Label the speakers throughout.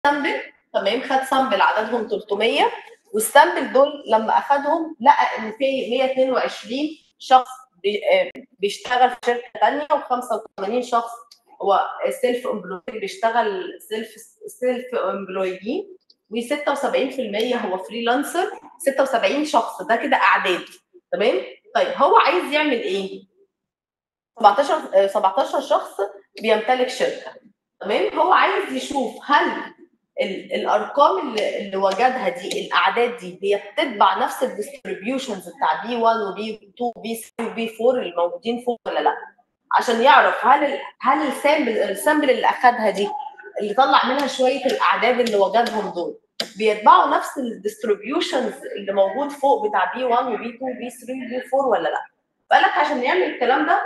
Speaker 1: سامبل تمام خد سامبل عددهم 300 والسامبل دول لما اخدهم لقى ان في 122 شخص بي- آه، بيشتغل في شركه ثانيه و85 شخص هو سيلف امبلوي بيشتغل سيلف سيلف امبلويين و76% هو فريلانسر 76 شخص ده كده اعداد تمام طيب هو عايز يعمل ايه 17 آه، 17 شخص بيمتلك شركه تمام هو عايز يشوف هل ال- الارقام اللي, اللي وجدها دي الاعداد دي هي بتتبع نفس الديستريبيوشنز بتاع بي 1 وبي 2 وبي 3 وبي 4 الموجودين فوق ولا لا عشان يعرف هل ال هل السامبل السامبل اللي اخدها دي اللي طلع منها شويه الاعداد اللي وجدهم دول بيتبعوا نفس الديستريبيوشنز اللي موجود فوق بتاع بي 1 وبي 2 وبي 3 وبي 4 ولا لا فقال لك عشان نعمل الكلام ده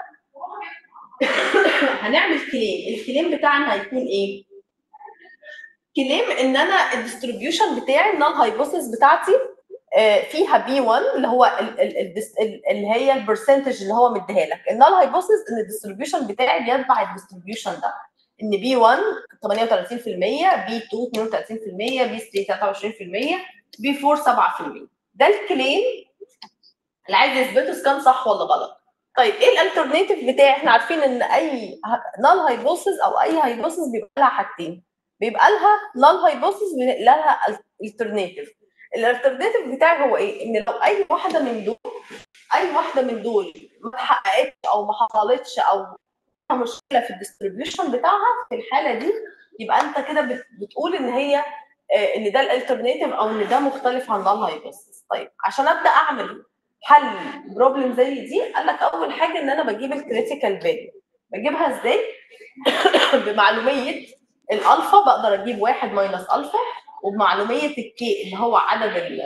Speaker 1: هنعمل كليم الكليم بتاعنا هيكون ايه كليم ان انا الديستريبيوشن بتاعي النال هايبوثيس بتاعتي آه، فيها بي 1 اللي هو ال- ال- الدس- ال- اللي هي البرسنتج اللي هو مديها لك النال هايبوثيس ان الديستريبيوشن بتاعي بيتبع الديستريبيوشن ده ان بي 1 38% بي 2 32% بي 3 23% بي 4 7% ده الكليم اللي عايز يثبته اذا كان صح ولا غلط طيب ايه الالترناتيف بتاعي احنا عارفين ان اي نال هايبوثيس او اي هايبوثيس بيبقى لها حاجتين بيبقى لها نال هايبوثيس بيبقى لها الترناتيف الالترناتيف بتاعي هو ايه ان لو اي واحده من دول اي واحده من دول ما اتحققتش او ما حصلتش او فيها مشكله في الديستريبيوشن بتاعها في الحاله دي يبقى انت كده بت- بتقول ان هي آه، ان ده الالترناتيف او ان ده مختلف عن نال هايبوثيس طيب عشان ابدا اعمل حل بروبلم زي دي قال لك اول حاجه ان انا بجيب الكريتيكال فاليو بجيبها ازاي بمعلوميه الالفا بقدر اجيب واحد ماينس الفا وبمعلوميه الكي اللي هو عدد ال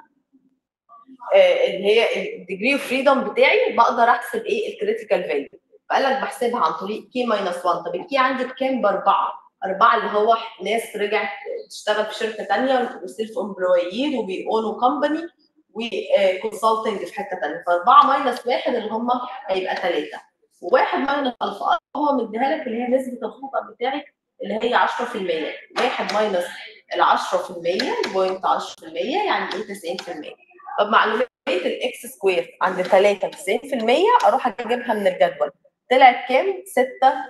Speaker 1: آه، اللي هي الديجري اوف فريدم بتاعي بقدر احسب ايه الكريتيكال فاليو فقال لك بحسبها عن طريق كي ماينس 1 طب الكي عندي بكام باربعه اربعه اللي هو ناس رجعت تشتغل في شركه ثانيه وسيلف امبلويين وبيقولوا كومباني وكونسلتنج في حته ثانيه فاربعه ماينس واحد اللي هم هيبقى ثلاثه وواحد ماينس الفا هو مديها لك اللي هي نسبه الخطا بتاعك اللي هي 10% واحد ماينس ال 10% بوينت 10% يعني ايه 90% طب معلوميه الاكس سكوير عند 3 90% اروح اجيبها من الجدول طلعت كام؟ 6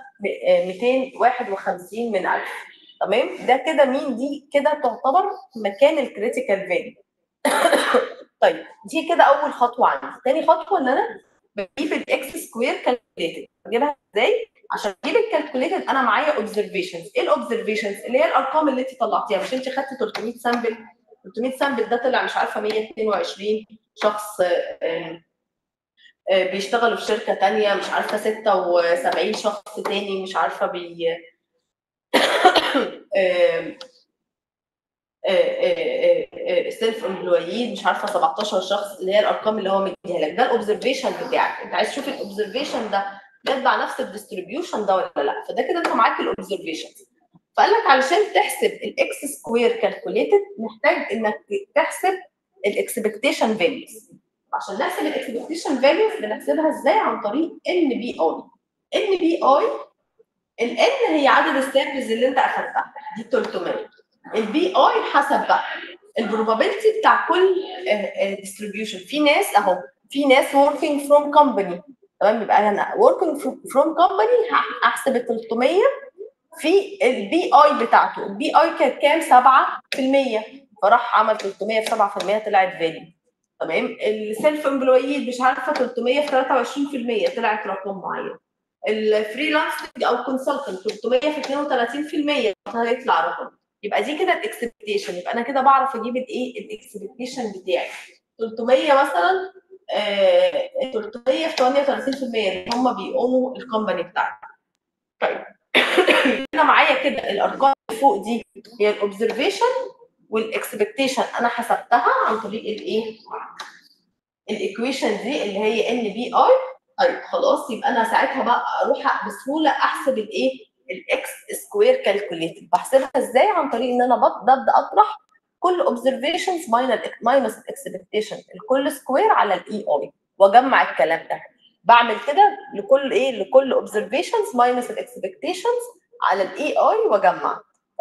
Speaker 1: 251 من 1000 تمام ده كده مين دي كده تعتبر مكان الكريتيكال فاليو طيب دي كده اول خطوه عندي تاني خطوه ان انا بجيب الاكس سكوير كالكوليتد بجيبها ازاي عشان اجيب الكالكوليتد انا معايا اوبزرفيشنز ايه الاوبزرفيشنز اللي هي الارقام اللي انت طلعتيها مش انت خدتي 300 سامبل 300 سامبل ده طلع مش عارفه 122 شخص آه، آه، بيشتغلوا في شركه تانية مش عارفه 76 شخص تاني مش عارفه بي سيلف امبلويين مش عارفه 17 شخص اللي هي الارقام اللي هو مديها لك ده الاوبزرفيشن بتاعك انت عايز تشوف الاوبزرفيشن ده بيتبع نفس الديستريبيوشن ده ولا لا فده كده انت معاك الاوبزرفيشن فقال لك علشان تحسب الاكس سكوير كالكوليتد محتاج انك تحسب الاكسبكتيشن فاليوز عشان نحسب الاكسبكتيشن فاليوز بنحسبها ازاي عن طريق ان بي اي ان بي اي الان هي عدد السامبلز اللي انت اخدتها دي 300 البي اي حسب بقى البروبابيلتي بتاع كل ديستريبيوشن في ناس اهو في ناس working from company تمام يبقى انا working from company هحسب ال 300 في البي اي بتاعته البي اي كانت كام 7% فراح عمل 300 في 7% طلعت فاليو تمام السيلف امبلويد مش عارفه 300 في 23% طلعت رقم معين الفريلانسنج او كونسلتنت 300 في 32% هيطلع رقم يبقى دي كده الاكسبكتيشن يبقى انا كده بعرف اجيب الايه الاكسبكتيشن بتاعي 300 مثلا آه 300 في 38% اللي هم بيقوموا الكومباني بتاعتي طيب انا معايا كده الارقام اللي فوق دي هي الاوبزرفيشن والاكسبكتيشن انا حسبتها عن طريق الايه الايكويشن دي اللي هي ان بي اي طيب خلاص يبقى انا ساعتها بقى اروح بسهوله احسب الايه الاكس سكوير كالكوليتد بحسبها ازاي عن طريق ان انا ببدا اطرح كل اوبزرفيشنز ماينس اكسبكتيشن الكل سكوير على الاي اي واجمع الكلام ده بعمل كده لكل ايه لكل اوبزرفيشنز ماينس الاكسبكتيشنز على الاي اي واجمع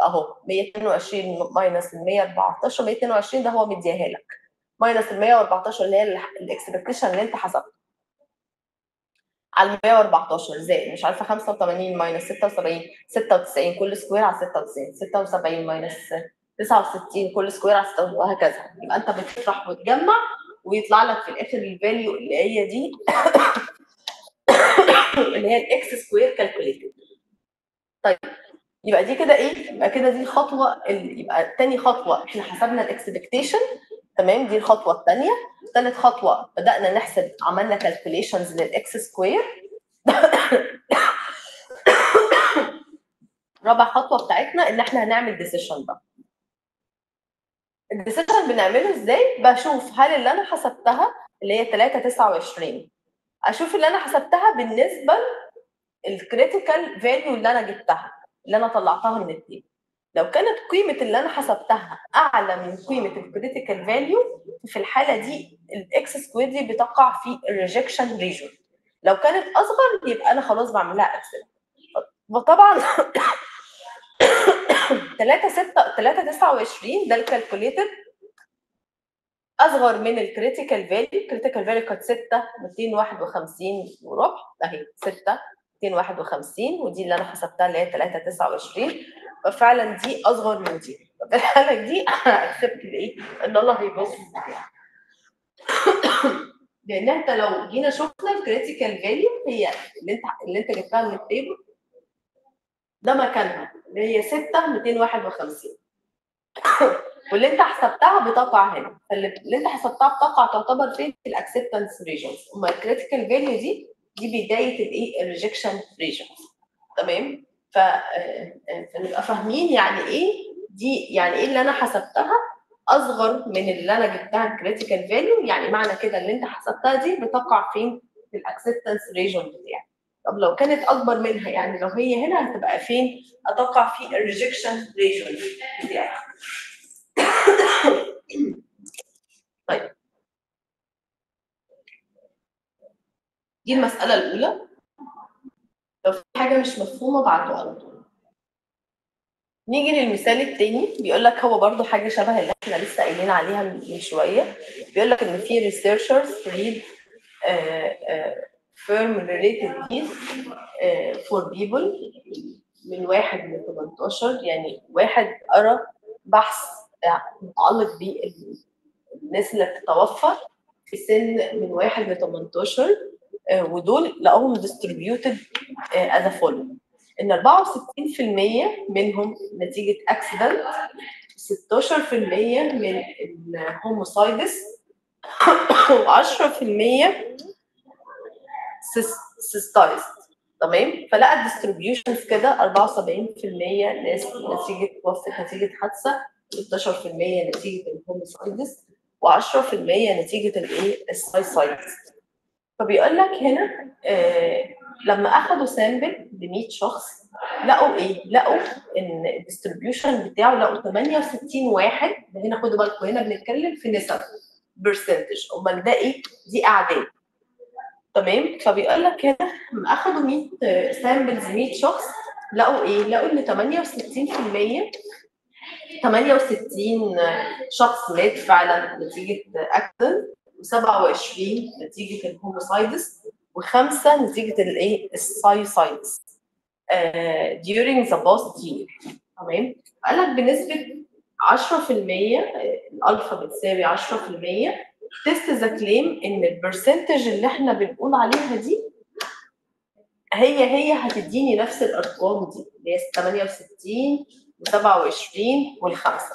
Speaker 1: اهو 122 ماينس ال 114 122 ده هو مديها لك ماينس ال 114 اللي هي الاكسبكتيشن اللي انت حسبته على 114 زائد مش عارفه 85 ماينس 76 96 كل سكوير على 96 76 ماينس 69 كل سكوير على 66 وهكذا يبقى انت بتطرح وتجمع ويطلع لك في الاخر الفاليو اللي هي دي اللي هي الاكس سكوير كالكوليتد طيب يبقى دي كده ايه؟ يبقى كده دي الخطوه اللي يبقى تاني خطوه احنا حسبنا الاكسبكتيشن تمام دي الخطوه الثانيه ثالث خطوه بدانا نحسب عملنا كالكوليشنز للاكس سكوير رابع خطوه بتاعتنا ان احنا هنعمل ديسيشن بقى الديسيشن بنعمله ازاي بشوف هل اللي انا حسبتها اللي هي 3 29 اشوف اللي انا حسبتها بالنسبه الكريتيكال فاليو اللي انا جبتها اللي انا طلعتها من التيبل لو كانت قيمه اللي انا حسبتها اعلى من قيمه الكريتيكال فاليو في الحاله دي الاكس سكوير دي بتقع في الريجكشن ريجون لو كانت اصغر يبقى انا خلاص بعمل لها اكسل وطبعا 3 6 3 29 ده الكالكوليتد اصغر من الكريتيكال فاليو الكريتيكال فاليو كانت 6 251 وربع اهي 6 251 ودي اللي انا حسبتها اللي هي 3 29 ففعلا دي اصغر من دي في الحاله دي انا اكسبت الايه؟ ان الله هيبص لان انت لو جينا شفنا الكريتيكال فاليو هي اللي انت اللي انت جبتها من التيبل ده مكانها اللي هي 6 251 واللي انت حسبتها بتقع هنا فاللي انت حسبتها بتقع تعتبر فين في الاكسبتنس ريجنز اما الكريتيكال فاليو دي دي بدايه الايه الريجكشن ريجنز تمام ف فنبقى فاهمين يعني ايه دي يعني ايه اللي انا حسبتها اصغر من اللي انا جبتها الكريتيكال فاليو يعني معنى كده اللي انت حسبتها دي بتقع فين في الاكسبتنس ريجن بتاعك طب لو كانت اكبر منها يعني لو هي هنا هتبقى فين هتقع في الريجكشن ريجن بتاعك طيب دي المسألة الأولى لو في حاجة مش مفهومة ابعتوا على طول نيجي للمثال التاني بيقول لك هو برضو حاجة شبه اللي احنا لسه قايلين عليها من شوية بيقول لك إن في researchers read uh, uh, firm related keys uh, for people من واحد من 18 يعني واحد قرا بحث متعلق بالناس اللي بتتوفى في سن من واحد ل 18 ودول لقوهم distributed as a follow ان 64% منهم نتيجه اكسيدنت 16% من الهوموسايدس و10% سيستايست تمام فلقى الديستريبيوشنز كده 74% ناس نتيجه توفت نتيجه حادثه 16% نتيجه الهوموسايدس و10% نتيجه الايه السايسايدس فبيقول لك هنا آه لما اخدوا سامبل ل 100 شخص لقوا ايه؟ لقوا ان الديستريبيوشن بتاعه لقوا 68 واحد ده هنا خدوا بالكم هنا بنتكلم في نسب برسنتج امال ده ايه؟ دي اعداد تمام فبيقول لك هنا لما اخدوا 100 سامبلز 100 شخص لقوا ايه؟ لقوا ان 68% 68 شخص مات فعلا نتيجه اكسيدنت و27 نتيجه الهوموسايدس وخمسه نتيجه الايه السايسايدس uh, during the past year تمام قال لك بنسبه 10% الالفا بتساوي 10% تيست ذا كليم ان البرسنتج اللي احنا بنقول عليها دي هي هي هتديني نفس الارقام دي اللي هي 68 و27 والخمسه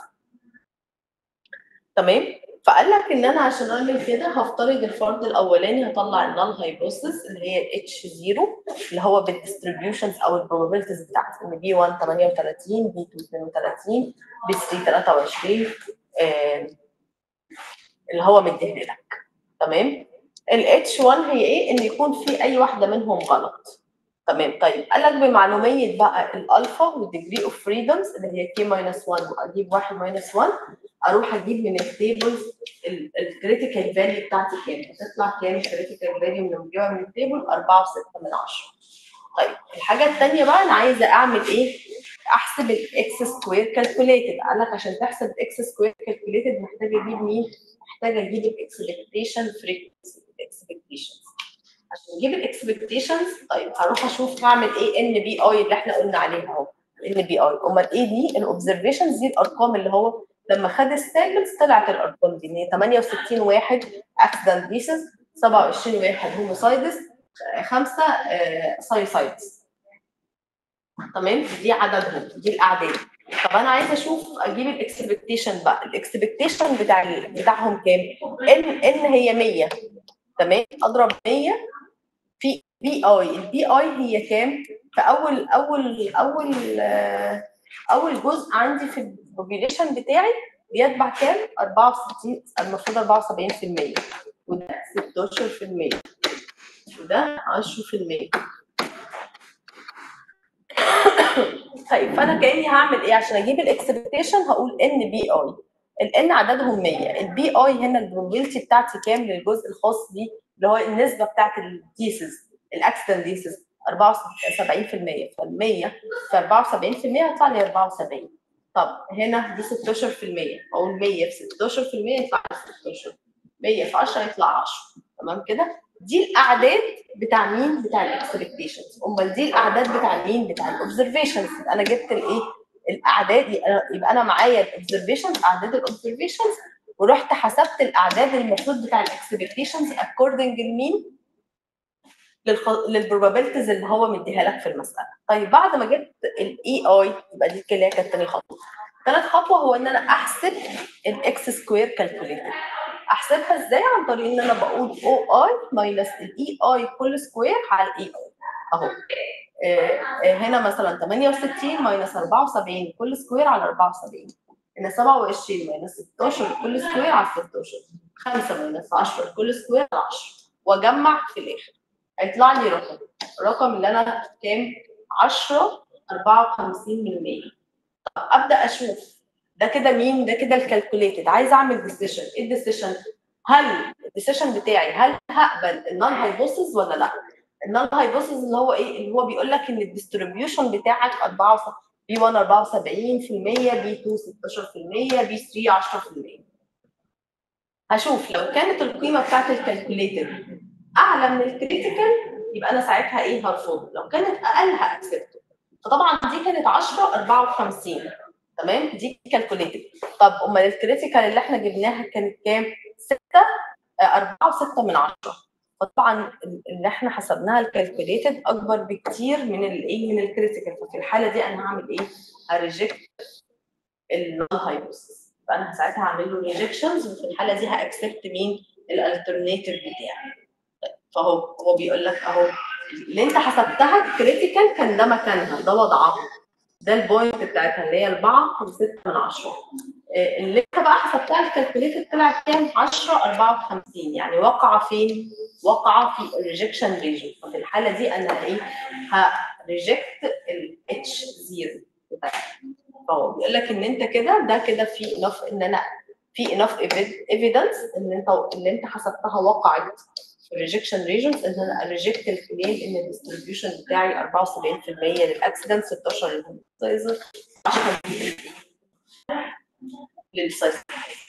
Speaker 1: تمام فقال لك ان انا عشان اعمل كده هفترض الفرض الاولاني هطلع النال هايبوثيس اللي هي الاتش 0 اللي هو بالديستريبيوشنز او البروبابيلتيز بتاعتي ان بي 1 38 بي 2 32 بي 3 23 آه اللي هو مديه لك تمام الاتش 1 هي ايه ان يكون في اي واحده منهم غلط تمام طيب قال لك بمعلوميه بقى الالفا والديجري اوف فريدمز اللي هي كي ماينس 1 واجيب 1 ماينس 1 اروح اجيب من التيبلز الكريتيكال فاليو بتاعتي كام هتطلع كام الكريتيكال فاليو من بجيبها من التيبل 4 و6 من 10 طيب الحاجه الثانيه بقى انا عايزه اعمل ايه احسب الاكس سكوير كالكوليتد قال لك عشان تحسب الاكس سكوير كالكوليتد محتاج اجيب مين؟ محتاج اجيب الاكسبكتيشن فريكونسي الاكسبكتيشنز عشان اجيب الاكسبكتيشنز طيب هروح اشوف هعمل ايه ان بي اي اللي احنا قلنا عليها اهو ان بي اي امال ايه دي الاوبزرفيشنز دي الارقام اللي هو لما خد السامبلز طلعت الارقام دي ان هي 68 واحد اكسيدنت بيسز 27 واحد هوموسايدس خمسه سايسايدز تمام دي عددهم دي الاعداد طب انا عايزه اشوف اجيب الاكسبكتيشن بقى الاكسبكتيشن بتاع ال- بتاعهم كام ان ان هي 100 تمام اضرب 100 في بي اي البي اي هي كام في اول اول اول آه، اول جزء عندي في البوبيليشن بتاعي بيتبع كام 64 المفروض 74% وده 16% وده 10% طيب فانا كاني هعمل ايه عشان اجيب الاكسبكتيشن هقول ان بي اي الان عددهم 100 البي اي هنا البروبابيلتي بتاعتي كام للجزء الخاص بيه اللي هو النسبه بتاعت الديسز الاكسيدنت ديسز 74% فال 100 في 74% هيطلع لي 74 طب هنا دي 16% اقول 100 في 16% يطلع لي 16 100 في 10 يطلع 10 تمام كده دي الاعداد بتاع مين بتاع الاكسبكتيشنز امال دي الاعداد بتاع مين بتاع الاوبزرفيشنز انا جبت الايه الاعداد يبقى انا معايا الاوبزرفيشنز اعداد الاوبزرفيشنز ورحت حسبت الاعداد المفروض بتاع الاكسبكتيشنز اكوردنج لمين للبروبابيلتيز اللي هو مديها لك في المساله طيب بعد ما جبت الاي اي يبقى دي اللي هي كانت تاني خطوه ثالث خطوه هو ان انا احسب الاكس سكوير كالكوليتد احسبها ازاي عن طريق ان انا بقول او اي ماينس الاي اي كل سكوير على الاي اي اهو آه، آه، هنا مثلا 68 ماينس 74 كل سكوير على 74 هنا 27 ماينس 16 كل سكوير على 16 5 ماينس 10 كل سكوير على 10 واجمع في الاخر هيطلع لي رقم الرقم اللي انا كام 10 54 من 100 طب ابدا اشوف ده كده مين ده كده الكالكوليتد عايز اعمل ديسيشن ايه الديسيشن هل الديسيشن بتاعي هل هقبل النون هايبوثيس ولا لا النون هايبوثيس اللي هو ايه اللي هو بيقول لك ان الديستريبيوشن بتاعك 4 بي 1 74% بي 2 16% بي 3 10% هشوف لو كانت القيمه بتاعت الكالكوليتد اعلى من الكريتيكال يبقى انا ساعتها ايه هرفض لو كانت اقل هاكسبت فطبعا دي كانت 10 54 تمام دي كالكوليتد طب امال الكريتيكال اللي احنا جبناها كانت كام 6 4 و6 من 10 فطبعا اللي احنا حسبناها الكالكوليتد اكبر بكتير من الايه من الكريتيكال ففي الحاله دي انا هعمل ايه هريجكت النون هايبوثيس فانا ساعتها هعمل له ريجكشنز وفي الحاله دي هاكسبت مين الالترناتيف بتاعي فهو هو بيقول لك اهو اللي انت حسبتها كريتيكال كان ده مكانها ده وضعها ده البوينت بتاعتها اللي هي 4 و6 من 10 اللي انت بقى حسبتها الكالكوليتد طلعت كام 10 54 يعني واقعه فين؟ واقعه في الريجكشن ريجن ففي الحاله دي انا ايه هريجكت الاتش 0 بتاعتي فهو بيقول لك ان انت كده ده كده في انف ان انا في انف ايفيدنس ان انت اللي انت حسبتها وقعت في الريجكشن ريجنز ان انا ريجكت الكليم ان الديستريبيوشن بتاعي 74% للاكسيدنت 16 للسايزر 10 للسايزر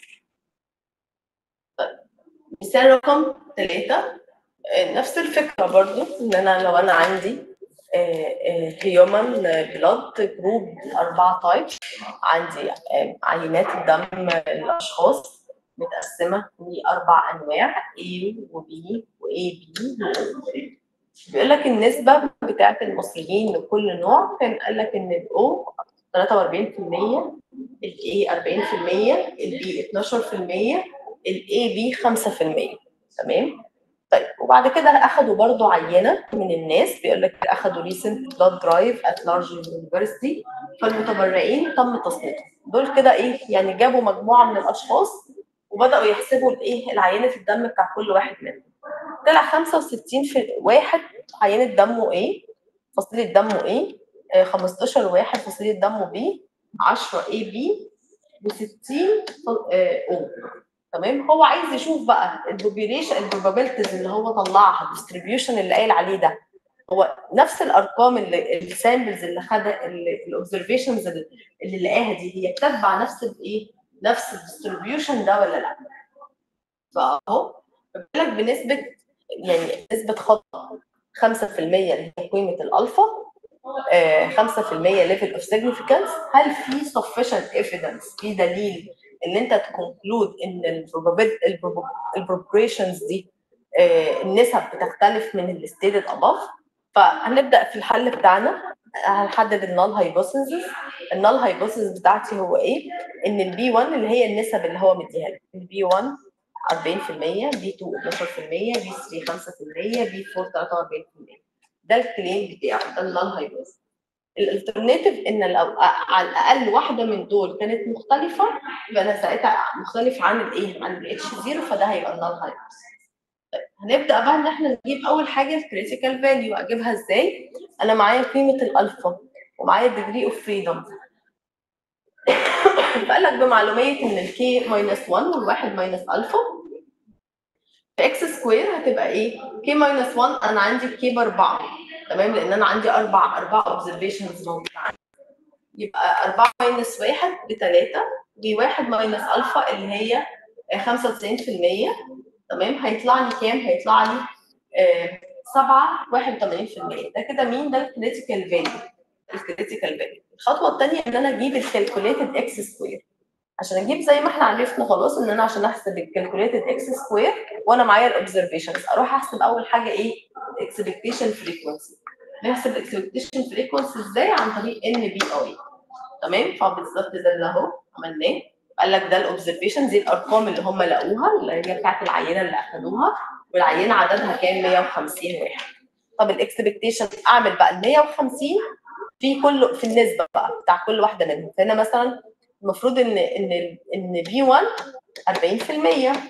Speaker 1: طيب مثال رقم ثلاثة نفس الفكرة برضو ان انا لو انا عندي هيومن بلاد جروب أربعة تايبس عندي عينات الدم الأشخاص متقسمة لأربع أنواع A و B و AB و O بيقول لك النسبة بتاعت المصريين لكل نوع كان قال لك إن ال O 43% ال A 40% ال B 12% ال AB 5% تمام طيب وبعد كده اخدوا برضو عينه من الناس بيقول لك اخدوا ريسنت بلاد درايف ات لارج يونيفرستي فالمتبرعين تم تصنيفهم دول كده ايه يعني جابوا مجموعه من الاشخاص وبداوا يحسبوا الايه العينه الدم بتاع كل واحد منهم طلع 65 في واحد عينه دمه ايه فصيله دمه ايه آه 15 واحد فصيله دمه بي 10 اي بي و60 او تمام هو عايز يشوف بقى البوبيليشن البروبابيلتيز اللي هو طلعها الديستريبيوشن اللي قايل عليه ده هو نفس الارقام اللي السامبلز اللي خدها الاوبزرفيشنز اللي لقاها دي هي بتتبع نفس الايه نفس الديستريبيوشن ده ولا لا فاهو بالك بنسبه يعني نسبه خطا 5% اللي هي قيمه الالفا آه، 5% ليفل اوف سيجنيفيكانس هل في sufficient evidence في دليل ان انت تكونكلود ان البروبريشنز دي آه، النسب بتختلف من الستيتد اباف فهنبدا في الحل بتاعنا هنحدد النال هايبوثيسز النال هايبوثيسز بتاعتي هو ايه ان البي 1 اللي هي النسب اللي هو مديها لك البي 1 40% بي 2 12% بي 3 5% بي 4 43% ده الكليم بتاعه ده النال هايبوثيسز الالترناتيف ان لو على الاقل واحده من دول كانت مختلفه يبقى انا ساعتها مختلف عن الايه عن الاتش 0 فده هيبقى النال هايبوثيسز طيب هنبدا بقى ان احنا نجيب اول حاجه الكريتيكال فاليو اجيبها ازاي انا معايا قيمه الالفا ومعايا الديجري اوف فريدم فقال لك بمعلوميه ان الكي ماينس 1 والواحد ماينس الفا في اكس سكوير هتبقى ايه؟ كي ماينس 1 انا عندي الكي باربعه تمام لان انا عندي اربع اربع اوبزرفيشنز موجوده عندي يبقى 4 ماينس 1 ب 3 بواحد ماينس الفا اللي هي 95% تمام هيطلع لي كام؟ هيطلع لي آه 7 81% ده كده مين؟ ده الكريتيكال فاليو الكريتيكال فاليو الخطوه الثانيه ان انا اجيب الكالكوليتد اكس سكوير عشان اجيب زي ما احنا عرفنا خلاص ان انا عشان احسب الكالكوليتد اكس سكوير وانا معايا الاوبزرفيشنز اروح احسب اول حاجه ايه؟ الاكسبكتيشن فريكونسي نحسب الاكسبكتيشن فريكونسي ازاي عن طريق ان بي اي تمام فبالظبط ده اللي اهو عملناه قال لك ده الاوبزرفيشن دي الارقام اللي هم لقوها اللي هي بتاعت العينه اللي اخدوها والعينه عددها كام 150 واحد طب الاكسبكتيشن اعمل بقى ال 150 في كل في النسبه بقى بتاع كل واحده منهم فهنا مثلا المفروض ان ان ان بي 1 40%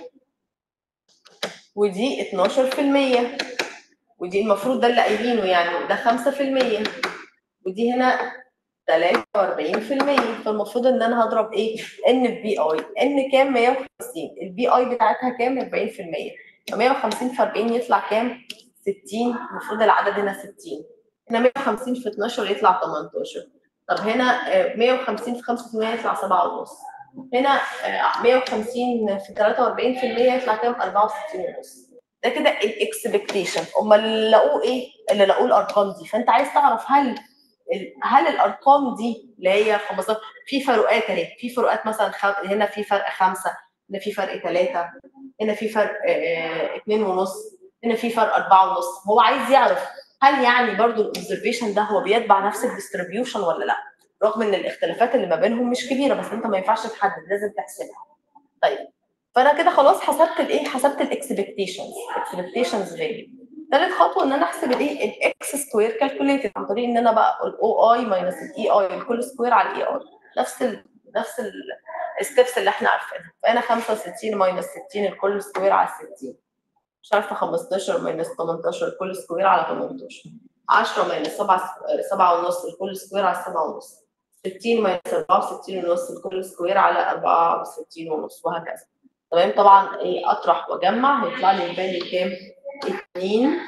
Speaker 1: ودي 12% ودي المفروض ده اللي قايلينه يعني ده 5% ودي هنا 43% فالمفروض ان انا هضرب ايه؟ ان في بي اي ان كام 150 البي اي بتاعتها كام 40% ف 150 في 40 يطلع كام 60 المفروض العدد هنا 60 هنا 150 في 12 يطلع 18 طب هنا 150 في 5% يطلع 7 ونص هنا 150 في 43% يطلع كام 64 ونص ده كده الاكسبكتيشن امال اللي لقوه ايه اللي لقوه الارقام دي فانت عايز تعرف هل هل الارقام دي اللي هي 15 في فروقات اهي في فروقات مثلا خ... هنا في فرق خمسه هنا في فرق ثلاثه هنا في فرق اثنين ونص هنا في فرق أربعة ونص هو عايز يعرف هل يعني برضو الاوبزرفيشن ده هو بيتبع نفس الديستريبيوشن ولا لا رغم ان الاختلافات اللي ما بينهم مش كبيره بس انت ما ينفعش تحدد لازم تحسبها طيب فانا كده خلاص حسبت الايه حسبت الاكسبكتيشنز اكسبكتيشنز فاليو ثالث خطوه ان انا احسب الايه الاكس سكوير كالكوليتد عن طريق ان انا بقى الاو اي ماينس الاي اي الكل سكوير على الاي اي نفس ال نفس الستبس اللي احنا عارفينها فهنا 65 ماينس 60 الكل سكوير على 60 مش عارفه 15 ماينس 18 الكل سكوير على 18 10 ماينس 7 7 ونص الكل سكوير على 7 ونص 60 ماينس 64 ونص الكل سكوير على 64 ونص وهكذا تمام طبعا ايه اطرح واجمع هيطلع لي الفاليو كام 2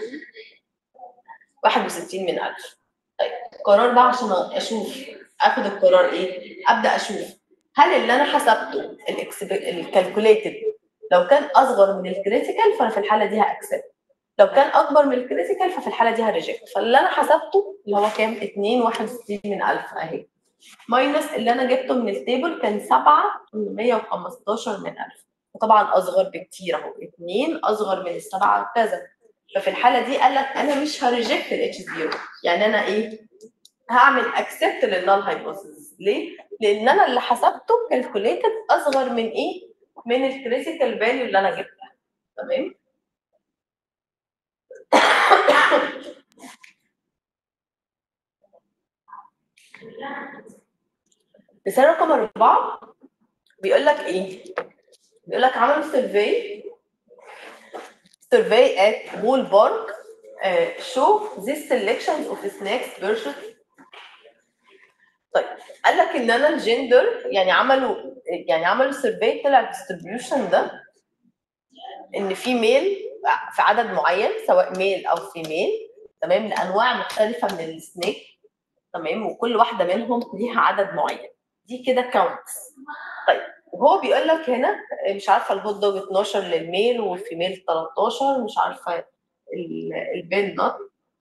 Speaker 1: 61 من 1000 طيب القرار بقى عشان اشوف اخد القرار ايه ابدا اشوف هل اللي انا حسبته الكالكوليتد لو كان اصغر من الكريتيكال فانا في الحاله دي هاكسبت لو كان اكبر من الكريتيكال ففي الحاله دي هريجكت فاللي انا حسبته اللي هو كام 2 61 من 1000 اهي ماينس اللي انا جبته من التيبل كان 7 815 من 1000 وطبعا اصغر بكتير اهو 2 اصغر من السبعه كذا ففي الحاله دي قال لك انا مش هريجكت الاتش 0 يعني انا ايه هعمل اكسبت للنال هايبوثيسيس ليه؟ لان انا اللي حسبته كالكوليتد اصغر من ايه؟ من الكريتيكال فاليو اللي انا جبتها تمام؟ مثال رقم أربعة بيقول لك إيه؟ بيقول لك عملوا سيرفي survey at Wall Park uh, show these selections of snacks versus طيب قال لك ان انا الجندر يعني عملوا يعني عملوا سيرفي طلع الديستريبيوشن ده ان في ميل في عدد معين سواء ميل او فيميل تمام لانواع مختلفه من السنيك تمام وكل واحده منهم ليها عدد معين دي كده كاونتس طيب وهو بيقول لك هنا مش عارفه الهوت دوج 12 للميل والفيميل 13 مش عارفه ال- البين نوت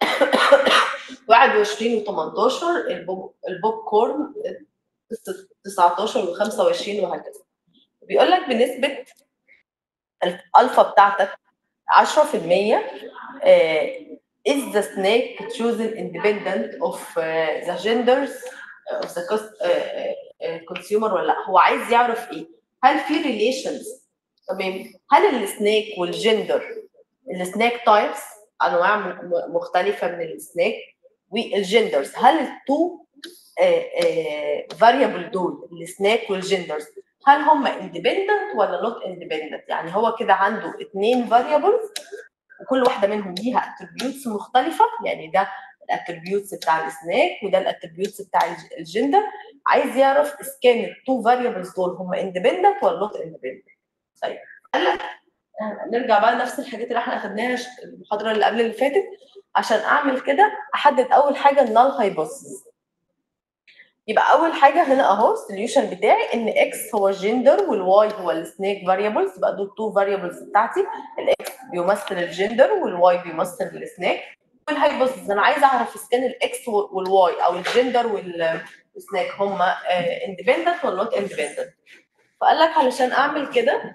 Speaker 1: 21 و18 البوب البوب كورن 19 و25 وهكذا بيقول لك بنسبه الالفا بتاعتك 10% آه، is the snake chosen independent of uh, the genders of the cost, uh, uh, consumer ولا لا هو عايز يعرف ايه هل في relations تمام هل السنيك والجندر السنيك تايبس انواع م- م- مختلفه من السنيك والجندرز هل التو فاريبل دول السنيك والجندرز هل هم اندبندنت ولا نوت اندبندنت يعني هو كده عنده اثنين فاريبلز وكل واحده منهم ليها اتريبيوتس مختلفه يعني ده الاتريبيوتس بتاع السناك وده الاتريبيوتس بتاع الج- الجندر عايز يعرف اذا كان التو فاريبلز دول هم اندبندنت ولا نوت اندبندنت طيب قال لك آه، نرجع بقى لنفس الحاجات اللي احنا اخدناها ش- المحاضره اللي قبل اللي فاتت عشان اعمل كده احدد اول حاجه النال هايبوثيسيس يبقى اول حاجه هنا اهو السوليوشن بتاعي ان اكس هو الجندر والواي هو السنيك فاريبلز يبقى دول تو فاريبلز بتاعتي الاكس بيمثل الجندر والواي بيمثل السنيك والهايبوثيسيس انا عايزه اعرف اذا كان الاكس والواي او الجندر والسنيك هم اندبندنت ولا نوت اندبندنت فقال لك علشان اعمل كده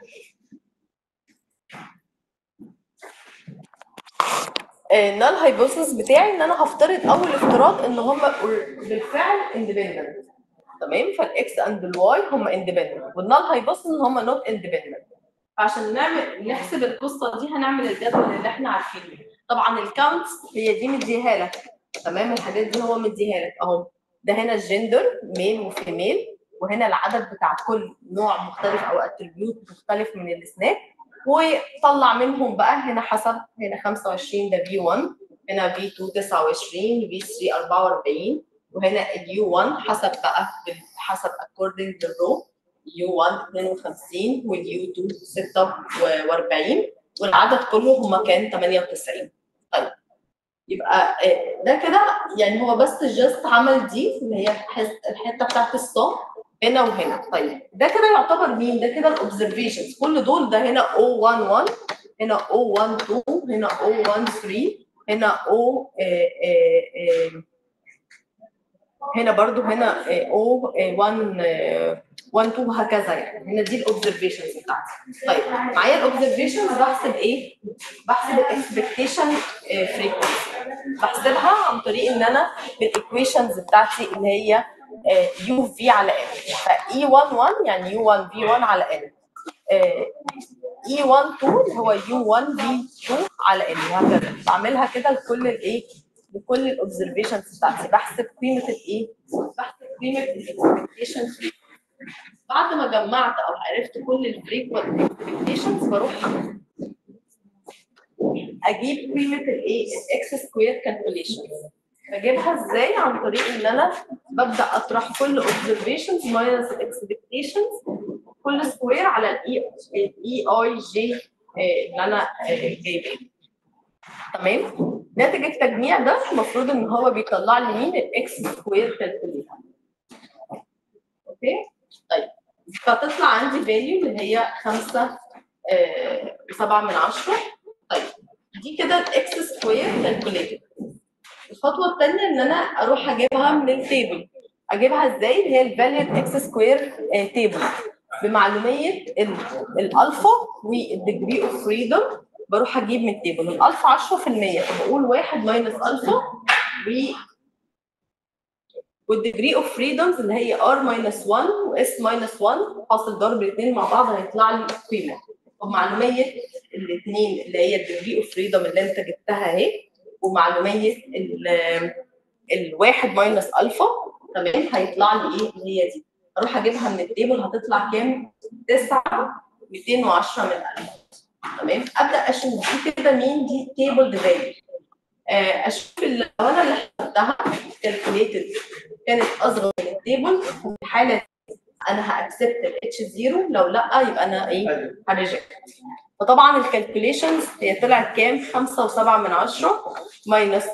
Speaker 1: النال هايبوثيسيس بتاعي ان انا هفترض اول افتراض ان هم بالفعل اندبندنت تمام فالاكس اند الواي هم اندبندنت والنال هايبوثيسيس ان هم نوت اندبندنت عشان نعمل نحسب القصه دي هنعمل الجدول اللي احنا عارفينه طبعا الكاونتس هي دي مديها لك تمام الحاجات دي هو مديها لك اهو ده هنا الجندر ميل وفيميل وهنا العدد بتاع كل نوع مختلف او اتريبيوت مختلف من السناك وطلع منهم بقى هنا حسب هنا 25 ده في 1 هنا في 2 29 في 3 44 وهنا اليو 1 حسب بقى بال- حسب according للرو يو 1 52 واليو 2 46 والعدد كله هما كان 98 طيب يبقى آه، ده كده يعني هو بس جاست عمل دي اللي هي الحس- الحته بتاعت الصم هنا وهنا طيب ده كده يعتبر مين ده كده الاوبزرفيشنز كل دول ده هنا O11 هنا O12 هنا O13 هنا O آه، آه، آه، هنا برضو هنا O1 1 2 وهكذا يعني هنا دي الاوبزرفيشنز بتاعتي طيب معايا الاوبزرفيشنز بحسب ايه؟ بحسب الاكسبكتيشن فريكونسي بحسبها عن طريق ان انا بالايكويشنز بتاعتي اللي هي يو في على ان فاي 1 1 يعني يو 1 في 1 على ان اي 1 2 اللي هو يو 1 في 2 على ان وهكذا بعملها كده لكل الايه لكل الاوبزرفيشنز بتاعتي بحسب قيمه الايه بحسب قيمه الاكسبكتيشن بعد ما جمعت او عرفت كل الفريكوينت اكسبكتيشنز بروح اجيب قيمه الايه الاكس سكوير كالكوليشن بجيبها ازاي عن طريق ان انا ببدا اطرح كل اوبزرفيشنز ماينس الاكسبكتيشنز كل سكوير على الاي الاي اي جي اللي انا آه، جايباه تمام ناتج التجميع ده المفروض ان هو بيطلع لي مين الاكس سكوير كالكوليشن اوكي طيب فتطلع عندي فاليو اللي هي 5 7 من 10 طيب دي كده الاكس سكوير كالكوليتد الخطوه الثانيه ان انا اروح اجيبها من التيبل اجيبها ازاي اللي هي الفاليد اكس سكوير تيبل بمعلوميه ال- الالفا والديجري اوف فريدم بروح اجيب من التيبل الالفا 10% فبقول 1 ماينس الفا و والديجري اوف فريدمز اللي هي ار ماينس 1 واس ماينس 1 حاصل ضرب الاثنين مع بعض هيطلع لي قيمه ومعلوميه الاثنين اللي هي الديجري اوف فريدم اللي انت جبتها اهي ومعلوميه ال- الواحد ماينس الفا تمام هيطلع لي ايه اللي هي دي اروح اجيبها من التيبل هتطلع كام 9 210 من 1000 تمام ابدا اشوف دي كده مين دي تيبل فاليو اشوف ال- لو انا اللي حسبتها كالكوليتد كانت اصغر من التيبل في الحاله دي انا هاكسبت الاتش 0 لو لا يبقى انا ايه هريجكت فطبعا الكالكوليشنز هي طلعت كام 5.7 من 10 ماينس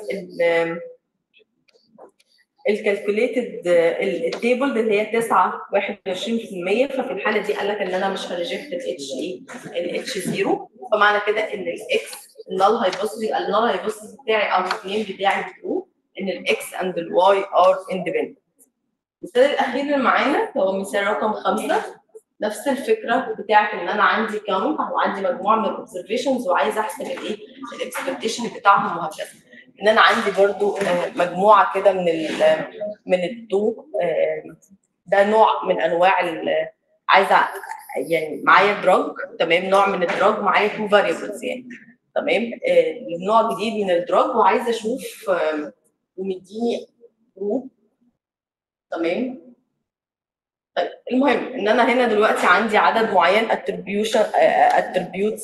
Speaker 1: الكالكوليتد التيبل اللي هي 9 21% ففي الحاله دي قال لك ان انا مش هريجكت الاتش ايه الاتش 0 فمعنى كده ان الاكس النال هايبوثيسيس يبقى النال هايبوثيسيس بتاعي او الكليم بتاعي ترو ان الاكس اند الواي ار اندبندنت المثال الاخير اللي معانا هو مثال رقم خمسه نفس الفكره بتاعت ان انا عندي كاونت او عندي مجموعه من الاوبزرفيشنز وعايزه احسب الايه الاكسبكتيشن بتاعهم وهكذا ان انا عندي برضو مجموعه كده من ال من التو ده نوع من انواع عايزه يعني معايا دراج تمام نوع من الدراج معايا تو فاريبلز يعني تمام نوع جديد من الدراج وعايزه اشوف ومديني جروب تمام طيب المهم ان انا هنا دلوقتي عندي عدد معين اتريبيوشن اتريبيوتس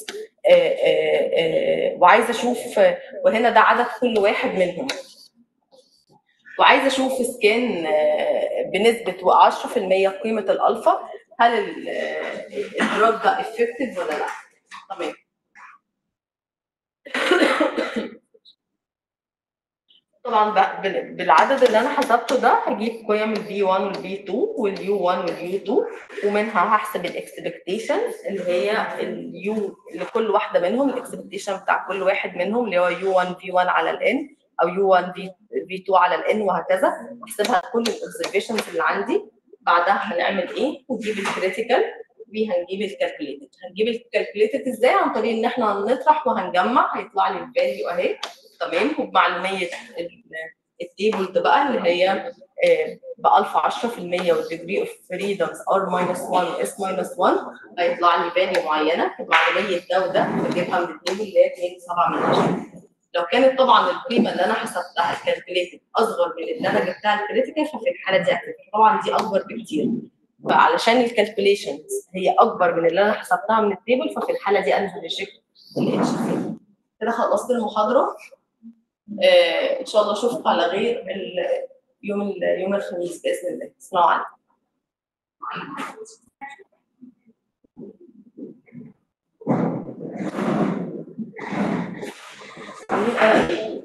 Speaker 1: وعايزه اشوف وهنا ده عدد كل واحد منهم وعايزه اشوف سكان بنسبه 10% قيمه الالفا هل الدراج ده افكتيف ولا لا تمام طبعا بالعدد اللي انا حسبته ده هجيب قيم البي 1 والبي 2 واليو 1 واليو 2 ومنها هحسب الاكسبكتيشن اللي هي اليو لكل واحده منهم الاكسبكتيشن بتاع كل واحد منهم اللي هو يو 1 في 1 على الان او يو 1 في في 2 على الان وهكذا احسبها كل الاوبزرفيشنز اللي عندي بعدها هنعمل ايه؟ نجيب الكريتيكال وهنجيب الكالكوليتد هنجيب الكالكوليتد ازاي عن طريق ان احنا هنطرح وهنجمع هيطلع لي الفاليو اهي تمام وبمعلوميه التيبل ده بقى اللي هي بالفا 10% والديجري اوف فريدمز ار ماينس 1 اس ماينس 1 هيطلع لي فاليو معينه بمعلوميه ده وده بجيبها من التيبل اللي هي 2.7 من 10 لو كانت طبعا القيمه اللي انا حسبتها الكالكوليتد اصغر من اللي انا جبتها الكريتيكال ففي الحاله دي اكتب طبعا دي اكبر بكتير فعلشان الكالكوليشنز هي اكبر من اللي انا حسبتها من التيبل ففي الحاله دي انا هريجكت الاتش كده خلصت المحاضره آه ان شاء الله اشوفكم على غير يوم يوم الخميس باذن الله السلام عليكم عاملين